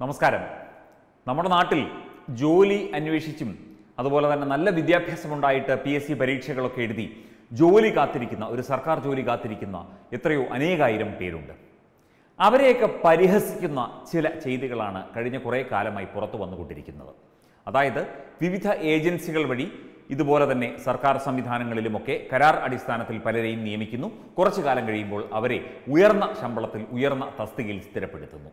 നമസ്കാരം നമ്മുടെ നാട്ടിൽ ജോലി അന്വേഷിച്ചും അതുപോലെ തന്നെ നല്ല വിദ്യാഭ്യാസമുണ്ടായിട്ട് പി എസ് സി പരീക്ഷകളൊക്കെ എഴുതി ജോലി കാത്തിരിക്കുന്ന ഒരു സർക്കാർ ജോലി കാത്തിരിക്കുന്ന എത്രയോ അനേകായിരം പേരുണ്ട് അവരെയൊക്കെ പരിഹസിക്കുന്ന ചില ചെയ്തികളാണ് കഴിഞ്ഞ കുറേ കാലമായി പുറത്തു വന്നുകൊണ്ടിരിക്കുന്നത് അതായത് വിവിധ ഏജൻസികൾ വഴി ഇതുപോലെ തന്നെ സർക്കാർ സംവിധാനങ്ങളിലുമൊക്കെ കരാർ അടിസ്ഥാനത്തിൽ പലരെയും നിയമിക്കുന്നു കുറച്ചു കാലം കഴിയുമ്പോൾ അവരെ ഉയർന്ന ശമ്പളത്തിൽ ഉയർന്ന തസ്തികയിൽ സ്ഥിരപ്പെടുത്തുന്നു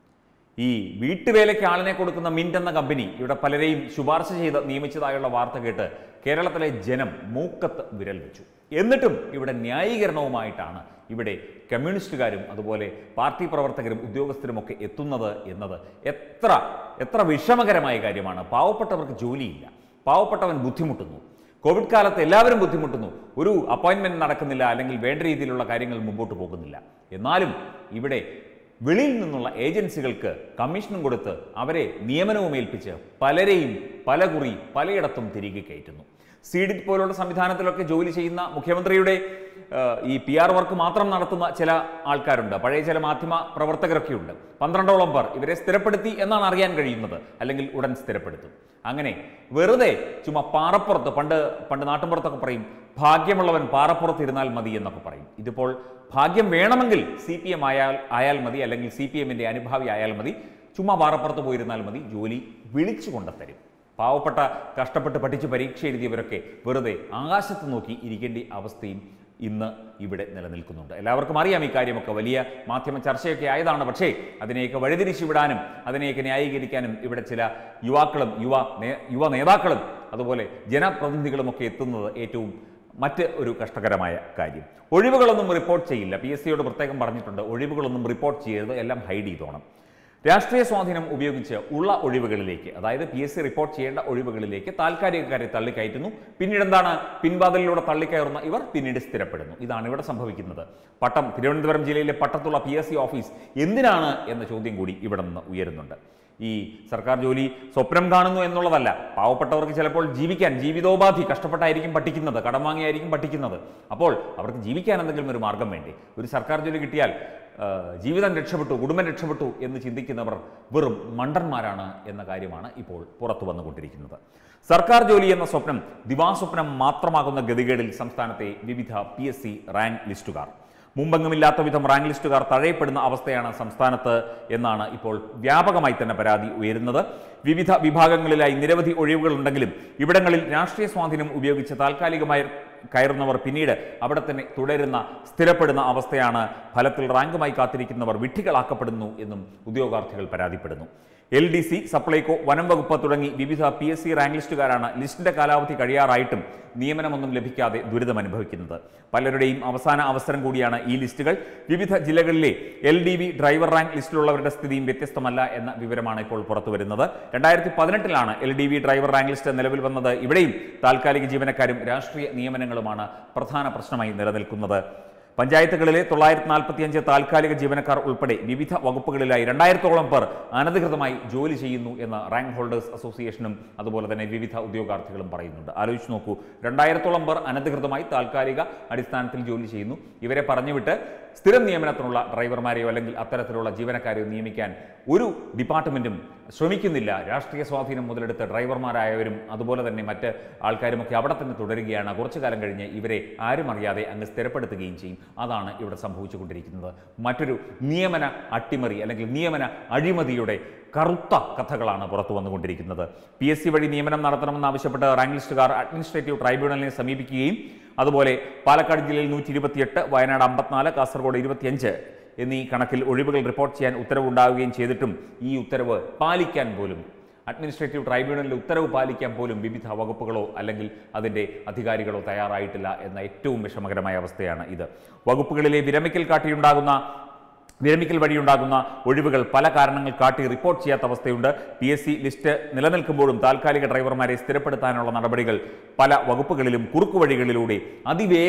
ഈ വീട്ടുവേലയ്ക്ക് ആളിനെ കൊടുക്കുന്ന മിന്റ് എന്ന കമ്പനി ഇവിടെ പലരെയും ശുപാർശ ചെയ്ത് നിയമിച്ചതായുള്ള വാർത്ത കേട്ട് കേരളത്തിലെ ജനം മൂക്കത്ത് വിരൽ വെച്ചു എന്നിട്ടും ഇവിടെ ന്യായീകരണവുമായിട്ടാണ് ഇവിടെ കമ്മ്യൂണിസ്റ്റുകാരും അതുപോലെ പാർട്ടി പ്രവർത്തകരും ഉദ്യോഗസ്ഥരുമൊക്കെ എത്തുന്നത് എന്നത് എത്ര എത്ര വിഷമകരമായ കാര്യമാണ് പാവപ്പെട്ടവർക്ക് ജോലിയില്ല പാവപ്പെട്ടവൻ ബുദ്ധിമുട്ടുന്നു കോവിഡ് കാലത്ത് എല്ലാവരും ബുദ്ധിമുട്ടുന്നു ഒരു അപ്പോയിൻമെന്റ് നടക്കുന്നില്ല അല്ലെങ്കിൽ വേണ്ട രീതിയിലുള്ള കാര്യങ്ങൾ മുമ്പോട്ട് പോകുന്നില്ല എന്നാലും ഇവിടെ വെളിയിൽ നിന്നുള്ള ഏജൻസികൾക്ക് കമ്മീഷനും കൊടുത്ത് അവരെ നിയമനവും ഏൽപ്പിച്ച് പലരെയും പലകുറി പലയിടത്തും തിരികെ കയറ്റുന്നു സീഡിറ്റ് പോലുള്ള സംവിധാനത്തിലൊക്കെ ജോലി ചെയ്യുന്ന മുഖ്യമന്ത്രിയുടെ ആ, ഈ പി ആർ വർക്ക് മാത്രം നടത്തുന്ന ചില ആൾക്കാരുണ്ട് പഴയ ചില മാധ്യമ പ്രവർത്തകരൊക്കെ ഉണ്ട് പന്ത്രണ്ടോളം പേർ ഇവരെ സ്ഥിരപ്പെടുത്തി എന്നാണ് അറിയാൻ കഴിയുന്നത് അല്ലെങ്കിൽ ഉടൻ സ്ഥിരപ്പെടുത്തും അങ്ങനെ വെറുതെ ചുമ്മാ പാറപ്പുറത്ത് പണ്ട് പണ്ട് നാട്ടിൻപുറത്തൊക്കെ പറയും ഭാഗ്യമുള്ളവൻ പാറപ്പുറത്ത് ഇരുന്നാൽ മതി എന്നൊക്കെ പറയും ഇതിപ്പോൾ ഭാഗ്യം വേണമെങ്കിൽ സി പി എം ആയാൽ ആയാൽ മതി അല്ലെങ്കിൽ സി പി എമ്മിൻ്റെ അനുഭാവി ആയാൽ മതി ചുമ്മാ പാറപ്പുറത്ത് പോയിരുന്നാൽ മതി ജോലി വിളിച്ചു കൊണ്ടുത്തരും പാവപ്പെട്ട കഷ്ടപ്പെട്ട് പഠിച്ച് പരീക്ഷ എഴുതിയവരൊക്കെ വെറുതെ ആകാശത്ത് നോക്കി ഇരിക്കേണ്ട അവസ്ഥയും ഇന്ന് ഇവിടെ നിലനിൽക്കുന്നുണ്ട് എല്ലാവർക്കും അറിയാം ഈ കാര്യമൊക്കെ വലിയ മാധ്യമ ചർച്ചയൊക്കെ ആയതാണ് പക്ഷേ അതിനെയൊക്കെ വഴിതിരിച്ചു വിടാനും അതിനെയൊക്കെ ന്യായീകരിക്കാനും ഇവിടെ ചില യുവാക്കളും യുവ നേ- യുവ നേതാക്കളും അതുപോലെ ജനപ്രതിനിധികളുമൊക്കെ എത്തുന്നത് ഏറ്റവും മറ്റ് ഒരു കഷ്ടകരമായ കാര്യം ഒഴിവുകളൊന്നും റിപ്പോർട്ട് ചെയ്യില്ല പി എസ് സിയോട് പ്രത്യേകം പറഞ്ഞിട്ടുണ്ട് ഒഴിവുകളൊന്നും റിപ്പോർട്ട് ചെയ്യരുത് എല്ലാം ഹൈഡ് ചെയ്തോണം രാഷ്ട്രീയ സ്വാധീനം ഉപയോഗിച്ച് ഉള്ള ഒഴിവുകളിലേക്ക് അതായത് പി എസ് സി റിപ്പോർട്ട് ചെയ്യേണ്ട ഒഴിവുകളിലേക്ക് താൽക്കാലികക്കാരെ തള്ളിക്കയറ്റുന്നു പിന്നീട് എന്താണ് പിൻവാതിലിലൂടെ തള്ളിക്കയറുന്ന ഇവർ പിന്നീട് സ്ഥിരപ്പെടുന്നു ഇതാണ് ഇവിടെ സംഭവിക്കുന്നത് പട്ടം തിരുവനന്തപുരം ജില്ലയിലെ പട്ടത്തുള്ള പി എസ് സി ഓഫീസ് എന്തിനാണ് എന്ന ചോദ്യം കൂടി ഇവിടെ നിന്ന് ഉയരുന്നുണ്ട് ഈ സർക്കാർ ജോലി സ്വപ്നം കാണുന്നു എന്നുള്ളതല്ല പാവപ്പെട്ടവർക്ക് ചിലപ്പോൾ ജീവിക്കാൻ ജീവിതോപാധി കഷ്ടപ്പെട്ടായിരിക്കും പഠിക്കുന്നത് കടം വാങ്ങിയായിരിക്കും പഠിക്കുന്നത് അപ്പോൾ അവർക്ക് ജീവിക്കാൻ എന്തെങ്കിലും ഒരു മാർഗം വേണ്ടി ഒരു സർക്കാർ ജോലി കിട്ടിയാൽ ആ, ജീവിതം രക്ഷപ്പെട്ടു കുടുംബം രക്ഷപ്പെട്ടു എന്ന് ചിന്തിക്കുന്നവർ വെറും മണ്ടന്മാരാണ് എന്ന കാര്യമാണ് ഇപ്പോൾ പുറത്തു വന്നുകൊണ്ടിരിക്കുന്നത് സർക്കാർ ജോലി എന്ന സ്വപ്നം ദിവാസ്വപ്നം മാത്രമാകുന്ന ഗതികേടിൽ സംസ്ഥാനത്തെ വിവിധ പി എസ് സി റാങ്ക് ലിസ്റ്റുകാർ മുമ്പെങ്ങുമില്ലാത്ത വിധം റാങ്ക് ലിസ്റ്റുകാർ തഴയപ്പെടുന്ന അവസ്ഥയാണ് സംസ്ഥാനത്ത് എന്നാണ് ഇപ്പോൾ വ്യാപകമായി തന്നെ പരാതി ഉയരുന്നത് വിവിധ വിഭാഗങ്ങളിലായി നിരവധി ഒഴിവുകളുണ്ടെങ്കിലും ഇവിടങ്ങളിൽ രാഷ്ട്രീയ സ്വാധീനം ഉപയോഗിച്ച് താൽക്കാലികമായി കയറുന്നവർ പിന്നീട് അവിടെ തന്നെ തുടരുന്ന സ്ഥിരപ്പെടുന്ന അവസ്ഥയാണ് ഫലത്തിൽ റാങ്കുമായി കാത്തിരിക്കുന്നവർ വിഡ്ഢികളാക്കപ്പെടുന്നു എന്നും ഉദ്യോഗാർത്ഥികൾ പരാതിപ്പെടുന്നു എൽ ഡി സി സപ്ലൈകോ വനം വകുപ്പ് തുടങ്ങി വിവിധ പി എസ് സി റാങ്ക് ലിസ്റ്റുകാരാണ് ലിസ്റ്റിന്റെ കാലാവധി കഴിയാറായിട്ടും നിയമനമൊന്നും ലഭിക്കാതെ ദുരിതം അനുഭവിക്കുന്നത് പലരുടെയും അവസാന അവസരം കൂടിയാണ് ഈ ലിസ്റ്റുകൾ വിവിധ ജില്ലകളിലെ L D V driver rank ലിസ്റ്റിലുള്ളവരുടെ സ്ഥിതിയും വ്യത്യസ്തമല്ല എന്ന വിവരമാണ് ഇപ്പോൾ പുറത്തു വരുന്നത് രണ്ടായിരത്തി പതിനെട്ടിലാണ് L D V driver rank list നിലവിൽ വന്നത് ഇവിടെയും താൽക്കാലിക ജീവനക്കാരും രാഷ്ട്രീയ നിയമനങ്ങളുമാണ് പ്രധാന പ്രശ്നമായി നിലനിൽക്കുന്നത് പഞ്ചായത്തുകളിലെ തൊള്ളായിരത്തി നാൽപ്പത്തിയഞ്ച് താൽക്കാലിക ജീവനക്കാർ ഉൾപ്പെടെ വിവിധ വകുപ്പുകളിലായി രണ്ടായിരത്തോളം പേർ അനധികൃതമായി ജോലി ചെയ്യുന്നു എന്ന് റാങ്ക് ഹോൾഡേഴ്സ് അസോസിയേഷനും അതുപോലെ തന്നെ വിവിധ ഉദ്യോഗാർത്ഥികളും പറയുന്നുണ്ട് ആലോചിച്ച് നോക്കൂ രണ്ടായിരത്തോളം പേർ അനധികൃതമായി താൽക്കാലിക അടിസ്ഥാനത്തിൽ ജോലി ചെയ്യുന്നു ഇവരെ പറഞ്ഞുവിട്ട് സ്ഥിരം നിയമനത്തിനുള്ള ഡ്രൈവർമാരെയോ അല്ലെങ്കിൽ അത്തരത്തിലുള്ള ജീവനക്കാരെയോ നിയമിക്കാൻ ഒരു ഡിപ്പാർട്ട്മെന്റും ശ്രമിക്കുന്നില്ല രാഷ്ട്രീയ സ്വാധീനം മുതലെടുത്ത് ഡ്രൈവർമാരായവരും അതുപോലെ തന്നെ മറ്റ് ആൾക്കാരുമൊക്കെ അവിടെ തന്നെ തുടരുകയാണ് കുറച്ചു കാലം കഴിഞ്ഞ് ഇവരെ ആരും അറിയാതെ അങ്ങ് സ്ഥിരപ്പെടുത്തുകയും ചെയ്യും അതാണ് ഇവിടെ സംഭവിച്ചുകൊണ്ടിരിക്കുന്നത് മറ്റൊരു നിയമന അട്ടിമറി അല്ലെങ്കിൽ നിയമന അഴിമതിയുടെ കറുത്ത കഥകളാണ് പുറത്തു വന്നുകൊണ്ടിരിക്കുന്നത് പി എസ് സി വഴി നിയമനം നടത്തണമെന്നാവശ്യപ്പെട്ട് റാങ്ക് ലിസ്റ്റുകാർ അഡ്മിനിസ്ട്രേറ്റീവ് ട്രൈബ്യൂണലിനെ സമീപിക്കുകയും അതുപോലെ പാലക്കാട് ജില്ലയിൽ നൂറ്റി ഇരുപത്തിയെട്ട് വയനാട് അമ്പത്തിനാല് കാസർഗോഡ് ഇരുപത്തിയഞ്ച് എന്നീ കണക്കിൽ ഒഴിവുകൾ റിപ്പോർട്ട് ചെയ്യാൻ ഉത്തരവുണ്ടാവുകയും ചെയ്തിട്ടും ഈ ഉത്തരവ് പാലിക്കാൻ പോലും അഡ്മിനിസ്ട്രേറ്റീവ് ട്രൈബ്യൂണലിന്റെ ഉത്തരവ് പാലിക്കാൻ പോലും വിവിധ വകുപ്പുകളോ അല്ലെങ്കിൽ അതിൻ്റെ അധികാരികളോ തയ്യാറായിട്ടില്ല എന്ന ഏറ്റവും വിഷമകരമായ അവസ്ഥയാണ് ഇത് വകുപ്പുകളിലെ വിരമിക്കൽ കാട്ടിയുണ്ടാകുന്ന വിരമിക്കൽ വഴിയുണ്ടാകുന്ന ഒഴിവുകൾ പല കാരണങ്ങൾ കാട്ടി റിപ്പോർട്ട് ചെയ്യാത്ത അവസ്ഥയുണ്ട് പി എസ് സി ലിസ്റ്റ് നിലനിൽക്കുമ്പോഴും താൽക്കാലിക ഡ്രൈവർമാരെ സ്ഥിരപ്പെടുത്താനുള്ള നടപടികൾ പല വകുപ്പുകളിലും കുറുക്കുവഴികളിലൂടെ അതിവേഗം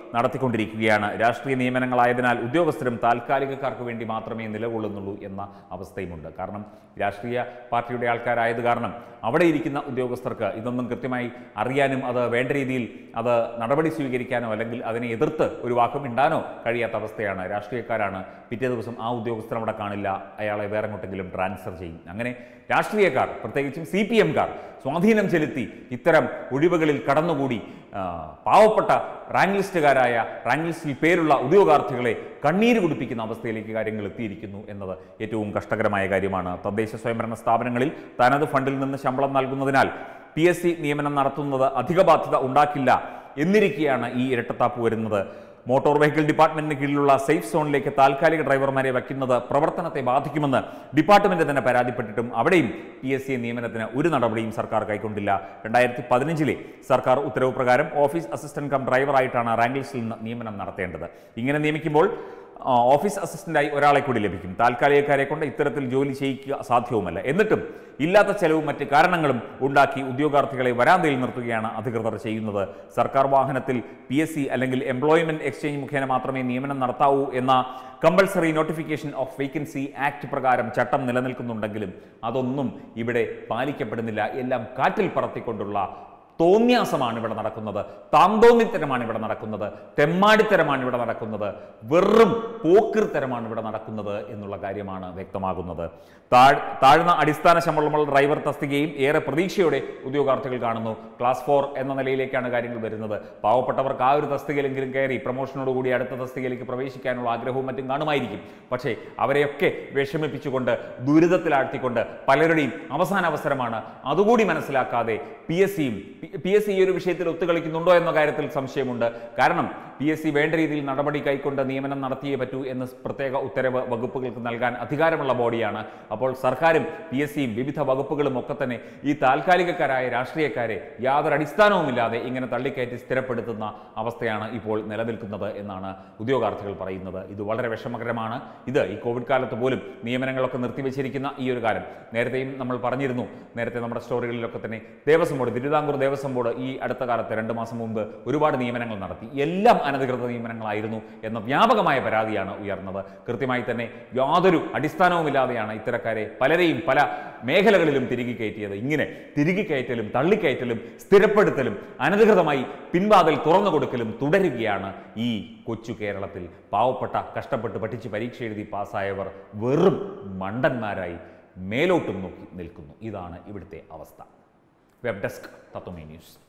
നടത്തിക്കൊണ്ടിരിക്കുകയാണ് രാഷ്ട്രീയ നിയമനങ്ങളായതിനാൽ ഉദ്യോഗസ്ഥരും താൽക്കാലികക്കാർക്ക് വേണ്ടി മാത്രമേ നിലകൊള്ളുന്നുള്ളൂ എന്ന അവസ്ഥയുമുണ്ട് കാരണം രാഷ്ട്രീയ പാർട്ടിയുടെ ആൾക്കാരായത് കാരണം അവിടെ ഇരിക്കുന്ന ഉദ്യോഗസ്ഥർക്ക് ഇതൊന്നും കൃത്യമായി അറിയാനും അത് വേണ്ട രീതിയിൽ അത് നടപടി സ്വീകരിക്കാനോ അല്ലെങ്കിൽ അതിനെ എതിർത്ത് ഒരു വാക്കും ഇണ്ടാനോ കഴിയാത്ത അവസ്ഥയാണ് രാഷ്ട്രീയക്കാരാണ് പിറ്റേ ദിവസം ആ ഉദ്യോഗസ്ഥർ അവിടെ കാണില്ല അയാളെ വേറെ എങ്ങോട്ടെങ്കിലും ട്രാൻസ്ഫർ ചെയ്യും അങ്ങനെ രാഷ്ട്രീയക്കാർ പ്രത്യേകിച്ചും സി പി എംകാർ സ്വാധീനം ചെലുത്തി ഇത്തരം ഒഴിവുകളിൽ കടന്നുകൂടി ആ, പാവപ്പെട്ട റാങ്ക് ലിസ്റ്റുകാരായ റാങ്ക് ലിസ്റ്റിൽ പേരുള്ള ഉദ്യോഗാർത്ഥികളെ കണ്ണീര് കുടിപ്പിക്കുന്ന അവസ്ഥയിലേക്ക് കാര്യങ്ങൾ എത്തിയിരിക്കുന്നു എന്നത് ഏറ്റവും കഷ്ടകരമായ കാര്യമാണ് തദ്ദേശ സ്വയംഭരണ സ്ഥാപനങ്ങളിൽ തനത് ഫണ്ടിൽ നിന്ന് ശമ്പളം നൽകുന്നതിനാൽ പി എസ് സി നിയമനം നടത്തുന്നത് അധിക ബാധ്യത ഉണ്ടാക്കില്ല എന്നിരിക്കെയാണ് ഈ ഇരട്ടത്താപ്പ് വരുന്നത് മോട്ടോർ വെഹിക്കിൾ ഡിപ്പാർട്ട്മെന്റിന് കീഴിലുള്ള സേഫ് സോണിലേക്ക് താൽക്കാലിക ഡ്രൈവർമാരെ വയ്ക്കുന്നത് പ്രവർത്തനത്തെ ബാധിക്കുമെന്ന് ഡിപ്പാർട്ട്മെന്റ് തന്നെ പരാതിപ്പെട്ടിട്ടും അവിടെയും പി എസ് സി നിയമനത്തിന് ഒരു നടപടിയും സർക്കാർ കൈക്കൊണ്ടില്ല രണ്ടായിരത്തി പതിനഞ്ചിലെ സർക്കാർ ഉത്തരവ് പ്രകാരം ഓഫീസ് അസിസ്റ്റന്റ് കം ഡ്രൈവറായിട്ടാണ് റാങ്ക് ലിസ്റ്റിൽ നിന്ന് നിയമനം നടത്തേണ്ടത് ഇങ്ങനെ നിയമിക്കുമ്പോൾ ആ, ഓഫീസ് അസിസ്റ്റന്റായി ഒരാളെ കൂടി ലഭിക്കും താൽക്കാലികക്കാരെ കൊണ്ട് ഇത്തരത്തിൽ ജോലി ചെയ്യിക്കുക സാധ്യവുമല്ല എന്നിട്ടും ഇല്ലാത്ത ചെലവും മറ്റ് കാരണങ്ങളും ഉണ്ടാക്കി ഉദ്യോഗാർത്ഥികളെ വരാന്തയിൽ നിർത്തുകയാണ് അധികൃതർ ചെയ്യുന്നത് സർക്കാർ വാഹനത്തിൽ പി എസ് സി അല്ലെങ്കിൽ എംപ്ലോയ്മെന്റ് എക്സ്ചേഞ്ച് മുഖേന മാത്രമേ നിയമനം നടത്താവൂ എന്ന compulsory notification of vacancy act പ്രകാരം ചട്ടം നിലനിൽക്കുന്നുണ്ടെങ്കിലും അതൊന്നും ഇവിടെ പാലിക്കപ്പെടുന്നില്ല എല്ലാം കാറ്റിൽ പറത്തിക്കൊണ്ടുള്ള തോന്യാസമാണ് ഇവിടെ നടക്കുന്നത് താന്തോന്നിത്തരമാണ് ഇവിടെ നടക്കുന്നത് തെമ്മാടിത്തരമാണ് ഇവിടെ നടക്കുന്നത് വെറും പോക്കിർത്തരമാണ് ഇവിടെ നടക്കുന്നത് എന്നുള്ള കാര്യമാണ് വ്യക്തമാകുന്നത് താഴ് താഴ്ന്ന അടിസ്ഥാന ശമ്പളമുള്ള ഡ്രൈവർ തസ്തികയും ഏറെ പ്രതീക്ഷയോടെ ഉദ്യോഗാർത്ഥികൾ കാണുന്നു ക്ലാസ് ഫോർ എന്ന നിലയിലേക്കാണ് കാര്യങ്ങൾ വരുന്നത് പാവപ്പെട്ടവർക്ക് ആ ഒരു തസ്തികയിലെങ്കിലും കയറി പ്രൊമോഷനോടുകൂടി അടുത്ത തസ്തികയിലേക്ക് പ്രവേശിക്കാനുള്ള ആഗ്രഹവും മറ്റും കാണുമായിരിക്കും പക്ഷേ അവരെയൊക്കെ വിഷമിപ്പിച്ചുകൊണ്ട് ദുരിതത്തിലാഴ്ത്തിക്കൊണ്ട് പലരുടെയും അവസാന അവസരമാണ് അതുകൂടി മനസ്സിലാക്കാതെ പി എസ് സിയും പി എസ് സി ഈ ഒരു വിഷയത്തിൽ ഒത്തുകളിക്കുന്നുണ്ടോ എന്ന കാര്യത്തിൽ സംശയമുണ്ട് കാരണം പി എസ് സി വേണ്ട രീതിയിൽ നടപടി കൈക്കൊണ്ട് നിയമനം നടത്തിയേ പറ്റൂ എന്ന് പ്രത്യേക ഉത്തരവ് വകുപ്പുകൾക്ക് നൽകാൻ അധികാരമുള്ള ബോഡിയാണ് അപ്പോൾ സർക്കാരും പി എസ് സിയും വിവിധ വകുപ്പുകളും ഒക്കെ തന്നെ ഈ താൽക്കാലികക്കാരായ രാഷ്ട്രീയക്കാരെ യാതൊരു അടിസ്ഥാനവുമില്ലാതെ ഇങ്ങനെ തള്ളിക്കയറ്റി സ്ഥിരപ്പെടുത്തുന്ന അവസ്ഥയാണ് ഇപ്പോൾ നിലനിൽക്കുന്നത് എന്നാണ് ഉദ്യോഗാർത്ഥികൾ പറയുന്നത് ഇത് വളരെ വിഷമകരമാണ് ഇത് ഈ കോവിഡ് കാലത്ത് പോലും നിയമനങ്ങളൊക്കെ നിർത്തിവെച്ചിരിക്കുന്ന ഈ ഒരു കാലം നേരത്തെയും നമ്മൾ പറഞ്ഞിരുന്നു നേരത്തെ നമ്മുടെ സ്റ്റോറികളിലൊക്കെ തന്നെ ദേവസ്വം ബോർഡ് തിരുവിതാംകൂർ ദേവസ്വം ബോർഡ് ഈ അടുത്ത കാലത്ത് രണ്ട് മാസം മുമ്പ് ഒരുപാട് നിയമനങ്ങൾ നടത്തി എല്ലാം അനധികൃത നിയമനങ്ങളായിരുന്നു എന്ന വ്യാപകമായ പരാതിയാണ് ഉയർന്നത് കൃത്യമായി തന്നെ യാതൊരു അടിസ്ഥാനവുമില്ലാതെയാണ് ഇത്തരക്കാരെ പലരെയും പല മേഖലകളിലും തിരികെ കയറ്റിയത് ഇങ്ങനെ തിരികെ കയറ്റലും തള്ളിക്കയറ്റലും സ്ഥിരപ്പെടുത്തലും അനധികൃതമായി പിൻവാതിൽ തുറന്നു കൊടുക്കലും തുടരുകയാണ് ഈ കൊച്ചു കേരളത്തിൽ പാവപ്പെട്ട കഷ്ടപ്പെട്ട് പഠിച്ച് പരീക്ഷ എഴുതി പാസ്സായവർ വെറും മണ്ടന്മാരായി മേലോട്ടും നോക്കി നിൽക്കുന്നു ഇതാണ് ഇവിടുത്തെ അവസ്ഥ വെബ് ഡെസ്ക് തത്വമേ ന്യൂസ്